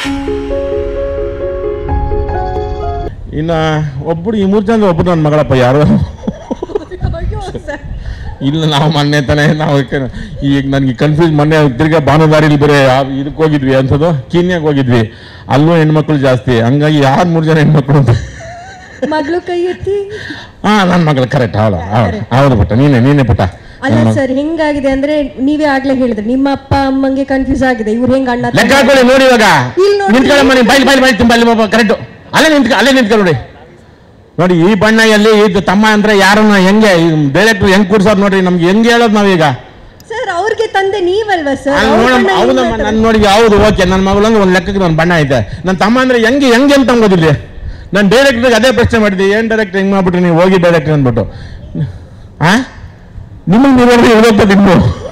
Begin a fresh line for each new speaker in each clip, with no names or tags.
ಇನ್ನ ಒಬ್ಬರು ಈ ಮೂರು ಜನ ಒಬ್ಬರು ನನ್ನ ಮಗಳಪ್ಪ ಯಾರು ಇಲ್ಲ ನಾವು ಮೊನ್ನೆ ತಾನೆ ನಾವು ಕ- ಈಗ ನನಗೆ ಕನ್ಫ್ಯೂಸ್ ಮೊನ್ನೆ ತಿರ್ಗಾ ಭಾನುದಾರಿಲಿ ಬೇರೆ ಆ- ಇದಕ್ಕೆ ಹೋಗಿದ್ವಿ ಅಂಥದ್ದು ಕೀನ್ಯಾಗ ಹೋಗಿದ್ವಿ ಅಲ್ಲೂ ಹೆಣ್ಮಕ್ಳು ಜಾಸ್ತಿ ಹಂಗಾಗಿ ಯಾರು ಮೂರು ಜನ ಹೆಣ್ಮಕ್ಳು ಅಂತ
ಮಗಳು ಕೈ ಎತ್ತಿ
ಹಾ ನನ್ನ ಮಗಳು ಕರೆಕ್ಟ್ ಹೌದು ಹೌದು ಹೌದು ಪುಟ್ಟ ನೀನೆ ನೀನೆ ಪುಟ್ಟ
ಅಲ್ಲ ಸರ್ ಹೆಂಗಾಗಿದೆ ಅಂದ್ರೆ ನೀವೇ ಆಗ್ಲೇ ಹೇಳಿದ್ರಿ ನಿಮ್ಮ ಅಪ್ಪ ಅಮ್ಮಂಗೆ ಕನ್ಫ್ಯೂಸ್ ಆಗಿದೆ ಇವ್ರು ಹೆಂಗ್ ಅಣ್ಣ
ಲೆಕ್ಕ ಹಾಕೊಳ್ಳಿ ನೋಡಿ ಇವಾಗ
ಇಲ್ಲಿ ನೋಡಿ.
ನಿಂತ್ಕೊಳ್ಳಮ್ಮ ನೀನು ಬೈಲ್ ಬೈಲ್ ಬೈಲ್ ತುಂಬ ಅಲ್ಲಿ ಕರೆಕ್ಟ್ ಅಲ್ಲೇ ನಿಂತ್ಕ ಅಲ್ಲೇ ನಿಂತ್ಕೊಳ್ಳಿ ನೋಡಿ ನೋಡಿ ಈ ಬಣ್ಣ ಎಲ್ಲಿ ಇದು ತಮ್ಮ ಅಂದ್ರೆ ಯಾರನ್ನ ಹೆಂಗೆ ಡೈರೆಕ್ಟ್ ಹೆಂಗ್ ಕೂರ್ಸೋದು ನೋಡ್ರಿ ನಮ್ಗೆ ಹೆಂಗೆ ಹೇಳೋದು ನಾವೀಗ
ಸರ್ ಅವ್ರಿಗೆ ತಂದೆ ನೀವಲ್ವಾ ಸರ್
ಅಲ್ಲಿ
ಅವ್ರ
ನೋಡಮ್ಮ
ಬಣ್ಣ
ಹೌದಮ್ಮ
ನೀವು
ನಾನು ನೋಡಿ ಹೌದು ಓಕೆ ನನ್ನ ಮಗಳಂದ್ರೆ ಒಂದು ಲೆಕ್ಕಕ್ಕೆ ನನ್ನ ಬಣ್ಣ ಐತೆ ನನ್ನ ತಮ್ಮ ಅಂದ್ರೆ ಹೆಂಗೆ ಹೆಂಗೆ ಅಂತ ಅಂಬೋದಿಲ್ಲ ನಾನು ಡೈರೆಕ್ಟ್ರಿಗೆ ಅದೇ ಪ್ರಶ್ನೆ ಮಾಡಿದ್ದೆ ಏನು ಡೈರೆಕ್ಟ್ ಹೆಂಗೆ ಮಾಡ್ಬಿಟ್ರಿ ನೀವು ಹೋಗಿ ಡೈರೆಕ್ಟ್ ಅಂದ್ಬಿಟ್ಟು ಆ ನಿಮಗೆ ನೀವು ಇರೋದು ಇನ್ನು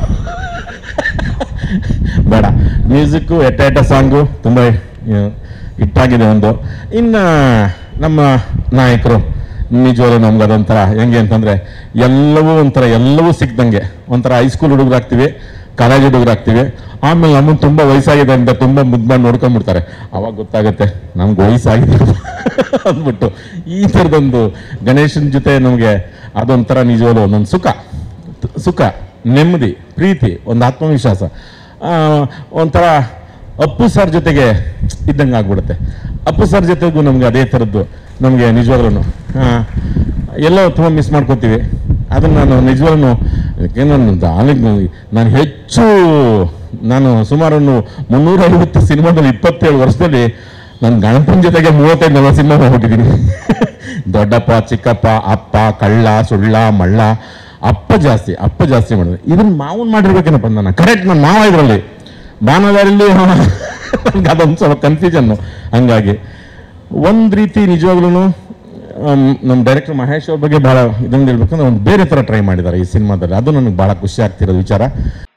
ಬೇಡ ಮ್ಯೂಸಿಕ್ಕು ಎಟ್ಟ ಎಟ್ಟ ಸಾಂಗು ತುಂಬ ಹಿಟ್ಟಾಗಿದೆ ಒಂದು ಇನ್ನು ನಮ್ಮ ನಾಯಕರು ನಿಜವಾಗ್ಲೂ ನಮ್ಗೆ ಅದೊಂಥರ ಹೆಂಗೆ ಅಂತಂದರೆ ಎಲ್ಲವೂ ಒಂಥರ ಎಲ್ಲವೂ ಸಿಕ್ದಂಗೆ ಒಂಥರ ಹೈಸ್ಕೂಲ್ ಹುಡುಗರಾಗ್ತೀವಿ ಕಾಲೇಜ್ ಹುಡುಗರಾಗ್ತೀವಿ ಆಮೇಲೆ ನಮಗೆ ತುಂಬ ವಯಸ್ಸಾಗಿದೆ ಅಂತ ತುಂಬ ಮುದ್ದು ಮಾಡಿ ನೋಡ್ಕೊಂಡ್ಬಿಡ್ತಾರೆ ಅವಾಗ ಗೊತ್ತಾಗುತ್ತೆ ನಮ್ಗೆ ವಯಸ್ಸಾಗಿದೆ ಅಂದ್ಬಿಟ್ಟು ಈ ಥರದೊಂದು ಗಣೇಶನ ಜೊತೆ ನಮಗೆ ಅದೊಂಥರ ನಿಜವಾಗ್ಲೂ ಒಂದೊಂದು ಸುಖ ಸುಖ ನೆಮ್ಮದಿ ಪ್ರೀತಿ ಒಂದು ಆತ್ಮವಿಶ್ವಾಸ ಆ, ಒಂಥರ ಅಪ್ಪು ಸರ್ ಜೊತೆಗೆ ಇದ್ದಂಗೆ ಆಗ್ಬಿಡುತ್ತೆ ಅಪ್ಪು ಸರ್ ಜೊತೆಗೂ ನಮ್ಗೆ ಅದೇ ಥರದ್ದು ನಮಗೆ ನಿಜವಾಗ್ಲೂ ಎಲ್ಲೋ ತುಂಬ ಮಿಸ್ ಮಾಡ್ಕೋತೀವಿ ಅದನ್ನು ನಾನು ನಿಜವಾಗ್ಲೂ ನಾನು ನಾನು ಹೆಚ್ಚು ನಾನು ಸುಮಾರು ಒಂದು ಮುನ್ನೂರ ಐವತ್ತು ಸಿನಿಮಾದಲ್ಲಿ ಇಪ್ಪತ್ತೇಳು ವರ್ಷದಲ್ಲಿ ನಾನು ಗಣಪನ ಜೊತೆಗೆ ಮೂವತ್ತೈದು ನಲವತ್ತು ಸಿನಿಮಾ ಹೋಗ್ಬಿಟ್ಟಿದ್ದೀನಿ ದೊಡ್ಡಪ್ಪ ಚಿಕ್ಕಪ್ಪ ಅಪ್ಪ ಕಳ್ಳ ಸುಳ್ಳ ಮಳ್ಳ ಅಪ್ಪ ಜಾಸ್ತಿ ಅಪ್ಪ ಜಾಸ್ತಿ ಮಾಡಿದ್ರೆ ಇದನ್ನ ಮಾವನ್ ಮಾಡಿರ್ಬೇಕೇನಪ್ಪ ನಾನು ಕರೆಕ್ಟ್ ನನ್ನ ಮಾವ ಇದರಲ್ಲಿ ಬಾನದಾರಲ್ಲಿ ನನ್ಗೆ ಅದೊಂದು ಸ್ವಲ್ಪ ಕನ್ಫ್ಯೂಷನ್ನು ಹಂಗಾಗಿ ಒಂದು ರೀತಿ ನಿಜವಾಗ್ಲೂ ನಮ್ಮ ಡೈರೆಕ್ಟರ್ ಮಹೇಶ್ ಅವ್ರ ಬಗ್ಗೆ ಭಾಳ ಇದನ್ನು ಹೇಳ್ಬೇಕಂದ್ರೆ ಒಂದು ಬೇರೆ ಥರ ಟ್ರೈ ಮಾಡಿದ್ದಾರೆ ಈ ಸಿನಿಮಾದಲ್ಲಿ ಅದು ನನಗೆ ಭಾಳ ಖುಷಿ ಆಗ್ತಿರೋದು ವಿಚಾರ